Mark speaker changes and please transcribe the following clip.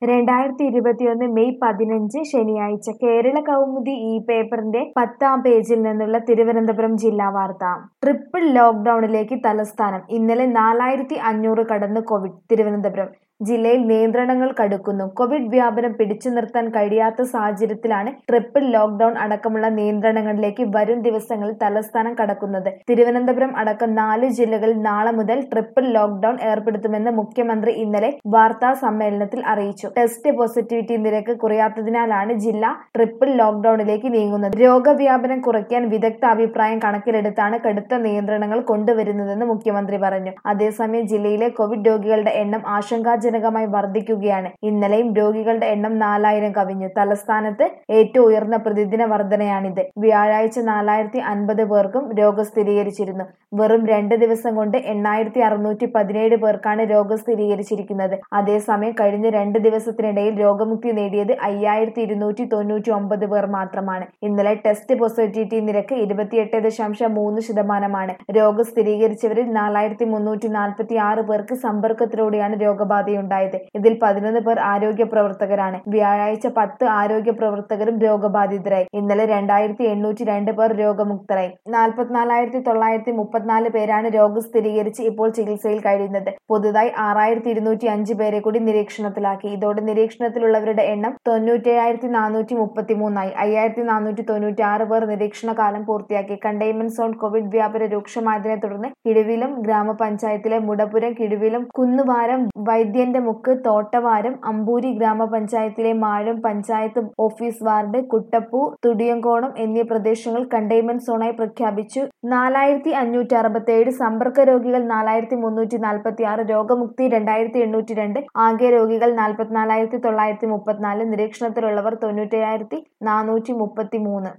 Speaker 1: രണ്ടായിരത്തി ഇരുപത്തിയൊന്ന് മെയ് പതിനഞ്ച് ശനിയാഴ്ച കേരള കൗമുദി ഈ പേപ്പറിന്റെ പത്താം പേജിൽ നിന്നുള്ള തിരുവനന്തപുരം ജില്ലാ വാർത്ത ട്രിപ്പിൾ ലോക്ഡൌണിലേക്ക് തലസ്ഥാനം ഇന്നലെ നാലായിരത്തി അഞ്ഞൂറ് കടന്ന് കോവിഡ് തിരുവനന്തപുരം ജില്ലയിൽ നിയന്ത്രണങ്ങൾ കടുക്കുന്നു കോവിഡ് വ്യാപനം പിടിച്ചു നിർത്താൻ കഴിയാത്ത സാഹചര്യത്തിലാണ് ട്രിപ്പിൾ ലോക്ഡൌൺ അടക്കമുള്ള നിയന്ത്രണങ്ങളിലേക്ക് വരും ദിവസങ്ങളിൽ തലസ്ഥാനം കടക്കുന്നത് തിരുവനന്തപുരം അടക്കം നാല് ജില്ലകളിൽ നാളെ മുതൽ ട്രിപ്പിൾ ലോക്ഡൌൺ ഏർപ്പെടുത്തുമെന്ന് മുഖ്യമന്ത്രി ഇന്നലെ വാർത്താ സമ്മേളനത്തിൽ അറിയിച്ചു ടെസ്റ്റ് പോസിറ്റിവിറ്റി നിരക്ക് കുറയാത്തതിനാലാണ് ജില്ല ട്രിപ്പിൾ ലോക്ഡൌണിലേക്ക് നീങ്ങുന്നത് രോഗവ്യാപനം കുറയ്ക്കാൻ വിദഗ്ധ അഭിപ്രായം കണക്കിലെടുത്താണ് കടുത്ത നിയന്ത്രണങ്ങൾ കൊണ്ടുവരുന്നതെന്ന് മുഖ്യമന്ത്രി പറഞ്ഞു അതേസമയം ജില്ലയിലെ കോവിഡ് രോഗികളുടെ എണ്ണം ആശങ്കാജനകമായി വർദ്ധിക്കുകയാണ് ഇന്നലെയും രോഗികളുടെ എണ്ണം നാലായിരം കവിഞ്ഞു തലസ്ഥാനത്ത് ഏറ്റവും ഉയർന്ന പ്രതിദിന വർധനയാണിത് വ്യാഴാഴ്ച നാലായിരത്തി അൻപത് പേർക്കും രോഗം സ്ഥിരീകരിച്ചിരുന്നു വെറും രണ്ട് ദിവസം കൊണ്ട് എണ്ണായിരത്തി അറുന്നൂറ്റി പതിനേഴ് പേർക്കാണ് രോഗം സ്ഥിരീകരിച്ചിരിക്കുന്നത് അതേസമയം കഴിഞ്ഞ രണ്ട് ദിവസത്തിനിടയിൽ രോഗമുക്തി നേടിയത് അയ്യായിരത്തി ഇരുന്നൂറ്റി തൊണ്ണൂറ്റി ഒമ്പത് പേർ മാത്രമാണ് ഇന്നലെ ടെസ്റ്റ് പോസിറ്റിവിറ്റി നിരക്ക് ഇരുപത്തിയെട്ട് ദശാംശം മൂന്ന് ശതമാനമാണ് രോഗം സ്ഥിരീകരിച്ചവരിൽ നാലായിരത്തി മുന്നൂറ്റി നാൽപ്പത്തി ആറ് പേർക്ക് സമ്പർക്കത്തിലൂടെയാണ് രോഗബാധയുണ്ടായത് ഇതിൽ പതിനൊന്ന് പേർ ആരോഗ്യ പ്രവർത്തകരാണ് വ്യാഴാഴ്ച പത്ത് ആരോഗ്യ പ്രവർത്തകരും രോഗബാധിതരായി ഇന്നലെ രണ്ടായിരത്തി എണ്ണൂറ്റി രണ്ട് പേർ രോഗമുക്തരായി നാൽപ്പത്തിനാലായിരത്തി തൊള്ളായിരത്തി മുപ്പത്തിനാല് പേരാണ് രോഗം സ്ഥിരീകരിച്ച് ഇപ്പോൾ ചികിത്സയിൽ കഴിയുന്നത് പുതുതായി ആറായിരത്തി ഇരുന്നൂറ്റി അഞ്ച് പേരെ കൂടി നിരീക്ഷണത്തിലാക്കി ഇതോടെ നിരീക്ഷണത്തിലുള്ളവരുടെ എണ്ണം തൊണ്ണൂറ്റേഴായിരത്തി നാനൂറ്റി മുപ്പത്തി മൂന്നായി അയ്യായിരത്തി നാനൂറ്റി തൊണ്ണൂറ്റി ആറ് പേർ നിരീക്ഷണ കാലം പൂർത്തിയാക്കി കണ്ടെയ്ൻമെന്റ് സോൺ കോവിഡ് വ്യാപനം രൂക്ഷമായതിനെ തുടർന്ന് കിടുവിലും ഗ്രാമപഞ്ചായത്തിലെ മുടപുരം കിടുവിലും കുന്നുവാരം വൈദ്യന്റെ മുക്ക് തോട്ടവാരം അമ്പൂരി ഗ്രാമപഞ്ചായത്തിലെ മാഴം പഞ്ചായത്ത് ഓഫീസ് വാർഡ് കുട്ടപ്പൂ തുടിയങ്കോണം എന്നീ പ്രദേശങ്ങൾ കണ്ടെയ്ൻമെന്റ് സോണായി പ്രഖ്യാപിച്ചു നാലായിരത്തി അഞ്ഞൂറ്റി അറുപത്തേഴ് സമ്പർക്ക രോഗികൾ നാലായിരത്തി മുന്നൂറ്റി നാൽപ്പത്തി ആറ് രോഗമുക്തി രണ്ടായിരത്തി എണ്ണൂറ്റി രണ്ട് ആകെ രോഗികൾ നാൽപ്പത്തിനാലായിരത്തി തൊള്ളായിരത്തി മുപ്പത്തിനാല് നിരീക്ഷണത്തിലുള്ളവർ തൊണ്ണൂറ്റേഴായിരത്തി നാനൂറ്റി മുപ്പത്തി മൂന്ന്